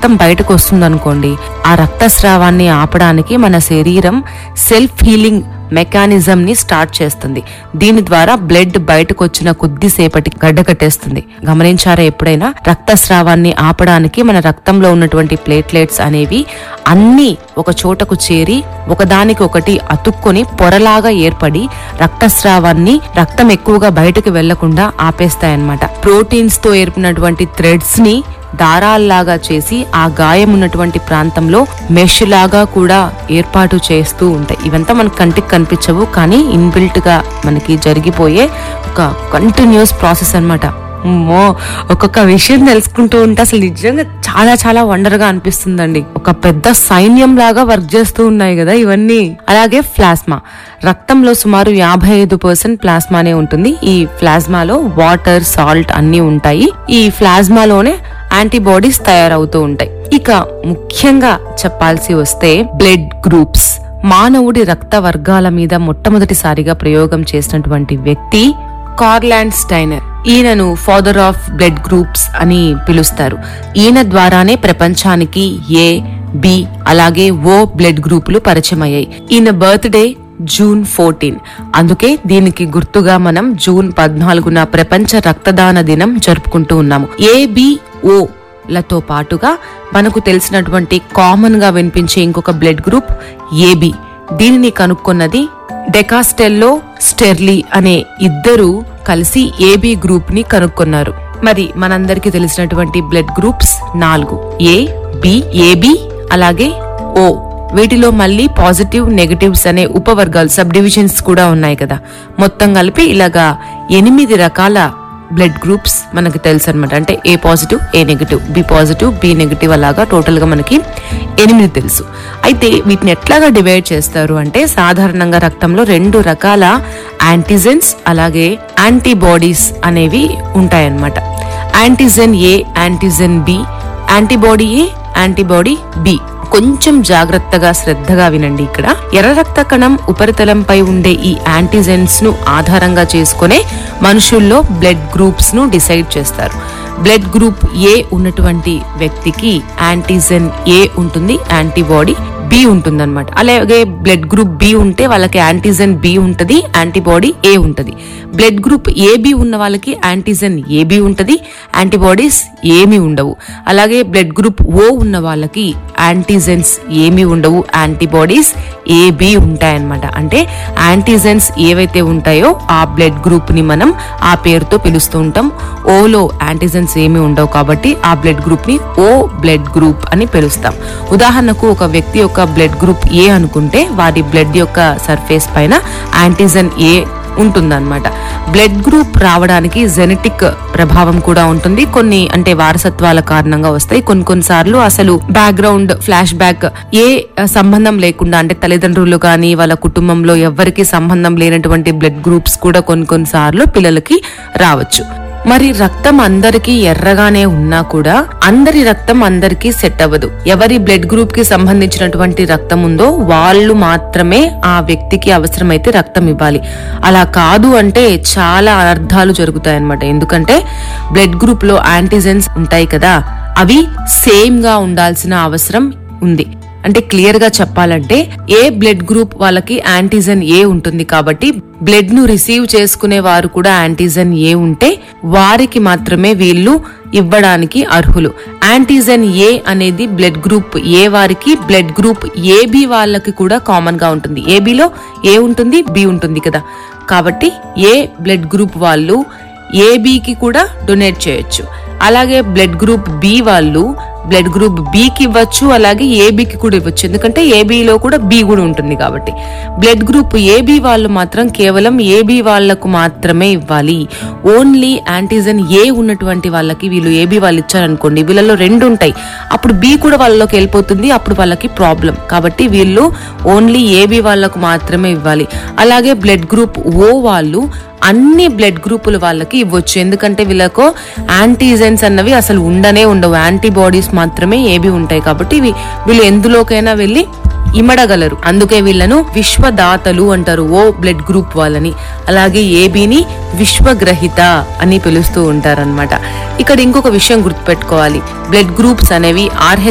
రక్తం బయటకు వస్తుంది అనుకోండి ఆ రక్తస్రావాన్ని ఆపడానికి మన శరీరం సెల్ఫ్ హీలింగ్ మెకానిజం ని స్టార్ట్ చేస్తుంది దీని ద్వారా బ్లడ్ బయటకు వచ్చిన కొద్దిసేపటి గడ్డకట్టేస్తుంది గమనించారా ఎప్పుడైనా రక్తస్రావాన్ని ఆపడానికి మన రక్తంలో ఉన్నటువంటి ప్లేట్లెట్స్ అనేవి అన్ని ఒక చోటకు చేరి ఒకదానికి ఒకటి అతుక్కొని పొరలాగా ఏర్పడి రక్తస్రావాన్ని రక్తం ఎక్కువగా బయటకు వెళ్లకుండా ఆపేస్తాయన్నమాట ప్రోటీన్స్ తో ఏర్పినటువంటి థ్రెడ్స్ ని దారాల్లాగా చేసి ఆ గాయం ఉన్నటువంటి ప్రాంతంలో మెష్ లాగా కూడా ఏర్పాటు చేస్తూ ఉంటాయి ఇవంతా మనకు కంటికి కనిపించవు కానీ ఇన్బిల్ట్ గా మనకి జరిగిపోయే ఒక కంటిన్యూస్ ప్రాసెస్ అన్నమాట అమ్మో ఒక్కొక్క విషయం తెలుసుకుంటూ ఉంటే అసలు నిజంగా చాలా చాలా వండర్ గా అనిపిస్తుందండి ఒక పెద్ద సైన్యం లాగా వర్క్ చేస్తూ ఉన్నాయి కదా ఇవన్నీ అలాగే ప్లాస్మా రక్తంలో సుమారు యాభై ఐదు పర్సెంట్ ప్లాస్మానే ఉంటుంది ఈ ప్లాస్మాలో వాటర్ సాల్ట్ అన్ని ఉంటాయి ఈ ప్లాస్మాలోనే యాంటీబాడీస్ తయారవుతూ ఉంటాయి ఇక ముఖ్యంగా చెప్పాల్సి వస్తే బ్లడ్ గ్రూప్స్ మానవుడి రక్త వర్గాల మీద మొట్టమొదటిసారిగా ప్రయోగం చేసినటువంటి వ్యక్తి కార్లాండ్ స్టైనర్ ఈయనను ఫాదర్ ఆఫ్ బ్లడ్ గ్రూప్స్ అని పిలుస్తారు ఈయన ద్వారానే ప్రపంచానికి ఏ బి అలాగే ఓ బ్లడ్ గ్రూపులు పరిచయం అయ్యాయి ఈయన బర్త్డే జూన్ ఫోర్టీన్ అందుకే దీనికి గుర్తుగా మనం జూన్ పద్నాలుగున ప్రపంచ రక్తదాన దినం జరుపుకుంటూ ఉన్నాము ఏబిఓ లతో పాటుగా మనకు తెలిసినటువంటి కామన్ గా వినిపించే ఇంకొక బ్లడ్ గ్రూప్ ఏబి దీనిని కనుక్కున్నది డెకాస్టెల్లో స్టెర్లీ అనే ఇద్దరు కలిసి ఏబి గ్రూప్ ని కనుక్కున్నారు మరి మనందరికీ తెలిసినటువంటి బ్లడ్ గ్రూప్స్ నాలుగు ఏ బి ఏబి అలాగే ఓ వీటిలో మళ్ళీ పాజిటివ్ నెగటివ్స్ అనే ఉపవర్గాలు సబ్ డివిజన్స్ కూడా ఉన్నాయి కదా మొత్తం కలిపి ఇలాగా ఎనిమిది రకాల బ్లడ్ గ్రూప్స్ మనకి తెలుసు అనమాట అంటే A positive A negative B positive B negative అలాగా టోటల్ గా మనకి ఎనిమిది తెలుసు అయితే వీటిని ఎట్లాగా డివైడ్ చేస్తారు అంటే సాధారణంగా రక్తంలో రెండు రకాల యాంటీజెన్స్ అలాగే యాంటీబాడీస్ అనేవి ఉంటాయన్నమాట antigen A antigen B antibody A antibody B కొంచెం జాగ్రత్తగా శ్రద్ధగా వినండి ఇక్కడ ఎర్ర రక్త కణం ఉపరితలంపై ఉండే ఈ యాంటీజెన్స్ ను ఆధారంగా చేసుకునే మనుషుల్లో బ్లడ్ గ్రూప్స్ ను డిసైడ్ చేస్తారు బ్లడ్ గ్రూప్ ఏ ఉన్నటువంటి వ్యక్తికి యాంటీజెన్ ఏ ఉంటుంది యాంటీబాడీ బి ఉంటుందన్నమాట అలాగే బ్లడ్ గ్రూప్ బి ఉంటే వాళ్ళకి యాంటీజెన్ బి ఉంటది యాంటీబాడీ ఏ ఉంటది బ్లడ్ గ్రూప్ ఏబి ఉన్న వాళ్ళకి యాంటీజెన్ ఏబి ఉంటది యాంటీబాడీస్ ఏమీ ఉండవు అలాగే బ్లడ్ గ్రూప్ ఓ ఉన్న వాళ్ళకి యాంటీజెన్స్ ఏమీ ఉండవు యాంటీబాడీస్ ఏబి ఉంటాయన్నమాట అంటే యాంటీజెన్స్ ఏవైతే ఉంటాయో ఆ బ్లడ్ గ్రూప్ ని మనం ఆ పేరుతో పిలుస్తూ ఉంటాం ఓలో యాంటీజెన్స్ ఏమీ ఉండవు కాబట్టి ఆ బ్లడ్ గ్రూప్ ని ఓ బ్లడ్ గ్రూప్ అని పిలుస్తాం ఉదాహరణకు ఒక వ్యక్తి యొక్క బ్లడ్ గ్రూప్ ఏ అనుకుంటే వారి బ్లడ్ యొక్క సర్ఫేస్ పైన యాంటీజెన్ ఏ ఉంటుందన్నమాట బ్లడ్ గ్రూప్ రావడానికి జెనెటిక్ ప్రభావం కూడా ఉంటుంది కొన్ని అంటే వారసత్వాల కారణంగా వస్తాయి కొన్ని కొన్నిసార్లు అసలు బ్యాక్గ్రౌండ్ ఫ్లాష్ బ్యాక్ ఏ సంబంధం లేకుండా అంటే తల్లిదండ్రులు కానీ వాళ్ళ కుటుంబంలో ఎవరికి సంబంధం లేనటువంటి బ్లడ్ గ్రూప్స్ కూడా కొన్ని కొన్నిసార్లు పిల్లలకి రావచ్చు మరి రక్తం అందరికీ ఎర్రగానే ఉన్నా కూడా అందరి రక్తం అందరికీ సెట్ అవ్వదు ఎవరి బ్లడ్ గ్రూప్ కి సంబంధించినటువంటి రక్తం ఉందో వాళ్ళు మాత్రమే ఆ వ్యక్తికి అవసరమైతే రక్తం ఇవ్వాలి అలా కాదు అంటే చాలా అనర్థాలు జరుగుతాయన్నమాట ఎందుకంటే బ్లడ్ గ్రూప్ లో యాంటీజెన్స్ ఉంటాయి కదా అవి సేమ్ గా ఉండాల్సిన అవసరం ఉంది అంటే క్లియర్ గా చెప్పాలంటే ఏ బ్లడ్ గ్రూప్ వాళ్ళకి యాంటీజన్ ఏ ఉంటుంది కాబట్టి బ్లడ్ ను రిసీవ్ చేసుకునే వారు కూడా యాంటీజన్ ఏ ఉంటే వారికి మాత్రమే వీళ్ళు ఇవ్వడానికి అర్హులు యాంటీజన్ ఏ అనేది బ్లడ్ గ్రూప్ ఏ వారికి బ్లడ్ గ్రూప్ ఏబి వాళ్ళకి కూడా కామన్ గా ఉంటుంది ఏబిలో ఏ ఉంటుంది బి ఉంటుంది కదా కాబట్టి ఏ బ్లడ్ గ్రూప్ వాళ్ళు ఏబికి కూడా డొనేట్ చేయొచ్చు అలాగే బ్లడ్ గ్రూప్ బి వాళ్ళు బ్లడ్ గ్రూప్ బికి ఇవ్వచ్చు అలాగే ఏబికి కూడా ఇవ్వచ్చు ఎందుకంటే ఏబిలో కూడా బి కూడా ఉంటుంది కాబట్టి బ్లడ్ గ్రూప్ ఏబి వాళ్ళు మాత్రం కేవలం ఏబి వాళ్లకు మాత్రమే ఇవ్వాలి ఓన్లీ యాంటీజన్ ఏ ఉన్నటువంటి వాళ్ళకి వీళ్ళు ఏబి వాళ్ళు ఇచ్చారనుకోండి వీళ్ళలో రెండు ఉంటాయి అప్పుడు బి కూడా వాళ్ళలోకి వెళ్ళిపోతుంది అప్పుడు వాళ్ళకి ప్రాబ్లం కాబట్టి వీళ్ళు ఓన్లీ ఏబి వాళ్ళకు మాత్రమే ఇవ్వాలి అలాగే బ్లడ్ గ్రూప్ ఓ వాళ్ళు అన్ని బ్లడ్ గ్రూపుల వాళ్ళకి ఇవ్వచ్చు ఎందుకంటే వీళ్ళకు యాంటీజెన్స్ అన్నవి అసలు ఉండనే ఉండవు యాంటీబాడీస్ మాత్రమే ఏవి ఉంటాయి కాబట్టి ఇవి వీళ్ళు ఎందులోకైనా వెళ్ళి ఇమడగలరు అందుకే వీళ్ళను విశ్వదాతలు అంటారు ఓ బ్లడ్ గ్రూప్ వాళ్ళని అలాగే ఏబీని విశ్వగ్రహిత అని పిలుస్తూ ఉంటారన్నమాట ఇక్కడ ఇంకొక విషయం గుర్తుపెట్టుకోవాలి బ్లడ్ గ్రూప్స్ అనేవి ఆర్హెచ్